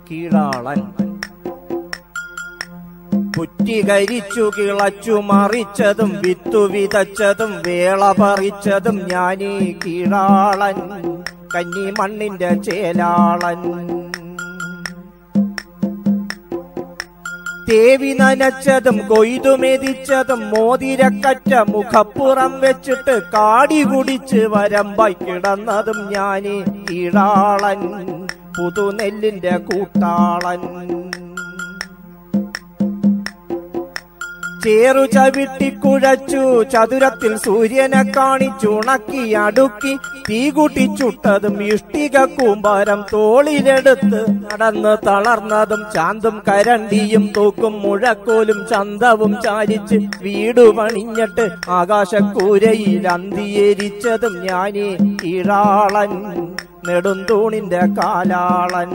കീഴാളൻ പുറ്റികരിച്ചു കിളച്ചു മറിച്ചതും വിത്തു വിതച്ചതും വേള പറിച്ചതും ഞാനീ കീഴാളൻ കന്നി മണ്ണിന്റെ ചേലാളൻ തേവി നനച്ചതും കൊയ്തു മെതിച്ചതും മോതിരക്കറ്റ മുഖപ്പുറം വെച്ചിട്ട് കാടി കുടിച്ച് വരമ്പായി കിടന്നതും ഞാനീ കീഴാളൻ പുതുനെല്ലിന്റെ കൂട്ടാളൻ ചേറു ചവിട്ടി കുഴച്ചു ചതുരത്തിൽ സൂര്യനെ കാണിച്ചുണക്കി അടുക്കി തീ കൂട്ടി ചുട്ടതും ഇഷ്ടിക കൂമ്പാരം തോളിലെടുത്ത് നടന്ന് തളർന്നതും ചാന്തും കരണ്ടിയും തൂക്കും മുഴക്കോലും ചന്തവും ചാലിച്ച് വീടു പണിഞ്ഞിട്ട് ആകാശക്കൂരയിൽ അന്തിയേരിച്ചതും ഞാനീ ഇഴാളൻ നെടുന്തൂണിന്റെ കാലാളൻ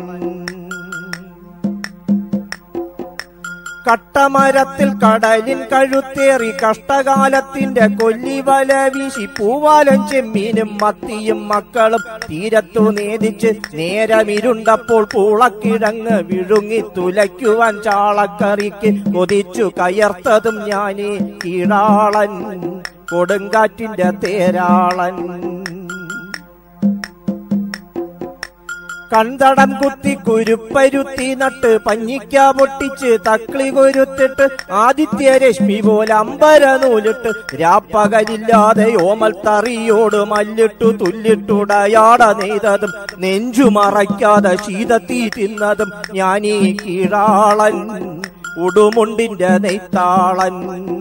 കട്ടമരത്തിൽ കടലിൻ കഴുത്തേറി കഷ്ടകാലത്തിന്റെ കൊല്ലിവല വീശി പൂവാലം ചെമ്മീനും മത്തിയും മക്കളും തീരത്തു നേദിച്ച് നേരമിരുണ്ടപ്പോൾ പൂളക്കിഴങ്ങ് വിഴുങ്ങി തുലയ്ക്കുവാൻ ചാളക്കറിക്ക് കൊതിച്ചു കയർത്തതും ഞാനീ കീഴാളൻ കൊടുങ്കാറ്റിന്റെ തേരാളൻ കണ്ടടം കുത്തി കുരുപ്പരുത്തി നട്ട് പഞ്ഞിക്ക പൊട്ടിച്ച് തക്കളി കൊരുത്തിട്ട് ആദിത്യ രശ്മി പോലെ അമ്പര നൂലിട്ട് രാപ്പകലില്ലാതെ ഓമൽ തറിയോട് മല്ലിട്ടു തുല്ലിട്ടുടയാട നെയ്തതും നെഞ്ചു മറയ്ക്കാതെ ശീതത്തീ തിന്നതും ഞാനീ കീഴാളൻ ഉടുമുണ്ടിന്റെ നെയ്ത്താളൻ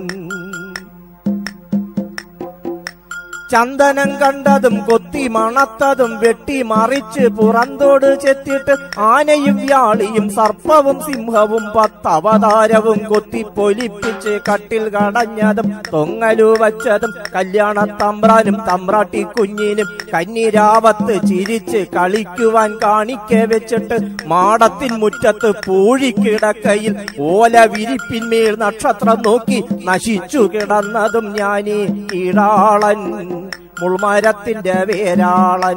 ചന്ദനം കണ്ടതും കൊത്തി മണത്തതും വെട്ടി മറിച്ച് പുറന്തോട് ചെത്തിട്ട് ആനയും വ്യാളിയും സർപ്പവും സിംഹവും പത്തവതാരവും കൊത്തി പൊലിപ്പിച്ച് കട്ടിൽ കടഞ്ഞതും തൊങ്ങലു വച്ചതും കല്യാണ തമ്പ്രാനും തമ്പ്രാട്ടി കുഞ്ഞിനും കന്നിരാവത്ത് ചിരിച്ച് കളിക്കുവാൻ കാണിക്കെ വെച്ചിട്ട് മാടത്തിൻ മുറ്റത്ത് പൂഴിക്കിടക്കയിൽ ഓല വിരിപ്പിന്മേൽ നക്ഷത്രം നോക്കി നശിച്ചു കിടന്നതും ഞാനീ കീഴാളൻ മുൾമരത്തിന്റെ വേരാളൻ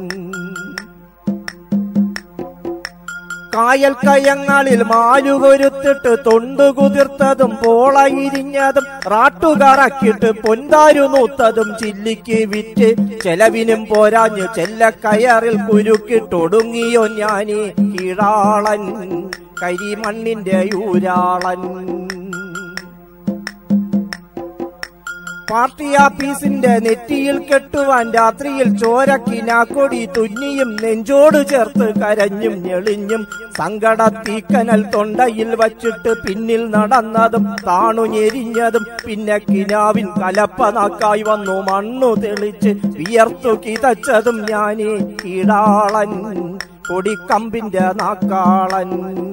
കായൽ കയങ്ങളിൽ മാലുകൊരുത്തിട്ട് തൊണ്ടു കുതിർത്തതും പോളയിരിഞ്ഞതും റാട്ടുകറക്കിട്ട് പൊന്താരു നൂത്തതും ചില്ലിക്ക് വിറ്റ് ചെലവിനും പോരാഞ്ഞു ചെല്ലക്കയറിൽ കുരുക്കിട്ടൊടുങ്ങിയോ ഞാനീ കീഴാളൻ കരിമണ്ണിന്റെ യൂരാളൻ പാർട്ടി ആഫീസിന്റെ നെറ്റിയിൽ കെട്ടുവാൻ രാത്രിയിൽ ചോരക്കിനാക്കൊടി തുന്നിയും നെഞ്ചോട് ചേർത്ത് കരഞ്ഞും ഞെളിഞ്ഞും സങ്കടത്തീക്കനൽ തൊണ്ടയിൽ വച്ചിട്ട് പിന്നിൽ നടന്നതും താണു ഞെരിഞ്ഞതും പിന്നെ കിനാവിൻ കലപ്പനാക്കായി വന്നു മണ്ണു തെളിച്ച് വിയർത്തു കിതച്ചതും ഞാനീ കീഴാളൻ കൊടിക്കമ്പിന്റെ നാക്കാളൻ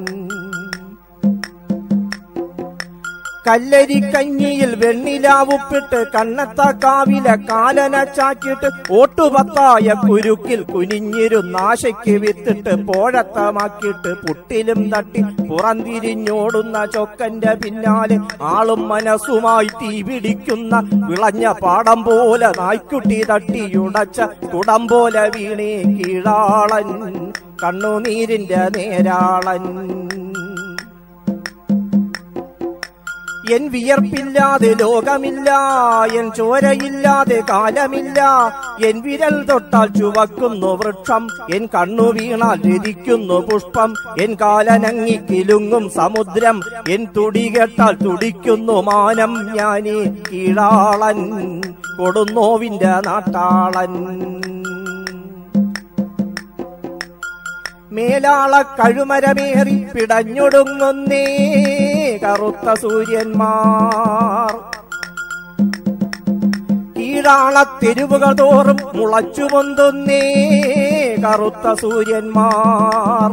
കല്ലരി കഞ്ഞിയിൽ വെണ്ണിലാവുപ്പിട്ട് കണ്ണത്ത കാവിലെ കാലന ചാക്കിട്ട് ഓട്ടുപത്തായ കുരുക്കിൽ കുനിഞ്ഞിരുന്നാശയ്ക്ക് വിത്തിട്ട് പോഴത്തമാക്കിയിട്ട് പുട്ടിലും തട്ടി പുറന്തിരിഞ്ഞോടുന്ന ചൊക്കന്റെ പിന്നാലെ ആളും മനസ്സുമായി തീ പിടിക്കുന്ന വിളഞ്ഞ പാടം പോലെ നായ്ക്കുട്ടി തട്ടിയുടച്ച കുടം പോലെ വീണേ കീഴാളൻ കണ്ണുനീരിന്റെ നേരാളൻ എൻ വിയർപ്പില്ലാതെ ലോകമില്ല എൻ ചോരയില്ലാതെ കാലമില്ല എൻ വിരൽ തൊട്ടാൽ ചുവക്കുന്നു വൃക്ഷം എൻ കണ്ണു വീണാൽ രതിക്കുന്നു പുഷ്പം എൻ കാലനങ്ങി കിലുങ്ങും സമുദ്രം എൻ തുടി കേട്ടാൽ തുടിക്കുന്നു മാനം ഞാനീ കീഴാളൻ കൊടുന്നോവിന്റെ നാട്ടാളൻ മേലാള കഴുമരമേറി പിടഞ്ഞൊടുങ്ങുന്നേ കറുത്ത സൂര്യന്മാർ കീഴാള തെരുവുകൾ തോറും മുളച്ചു പൊന്തുന്നേ കറുത്ത സൂര്യന്മാർ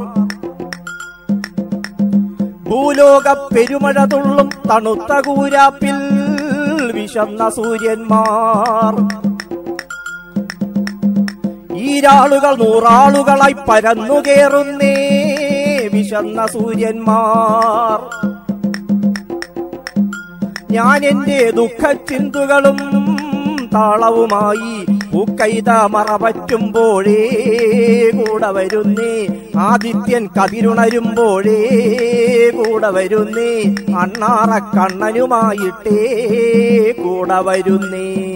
ഭൂലോക പെരുമഴ തുള്ളും തണുത്ത കൂരാപ്പിൽ വിശന്ന സൂര്യന്മാർ ഈരാളുകൾ നൂറാളുകളായി പരന്നു കേറുന്നേ വിശന്ന സൂര്യന്മാർ ഞാൻ എന്റെ ദുഃഖചിന്തുകളും താളവുമായി പൂക്കൈത മറ പറ്റുമ്പോഴേ കൂട കൂടെ വരുന്നേ ആദിത്യൻ കതിരുണരുമ്പോഴേ കൂടെ വരുന്നേ അണ്ണാറ കണ്ണനുമായിട്ടേ കൂടെ വരുന്നേ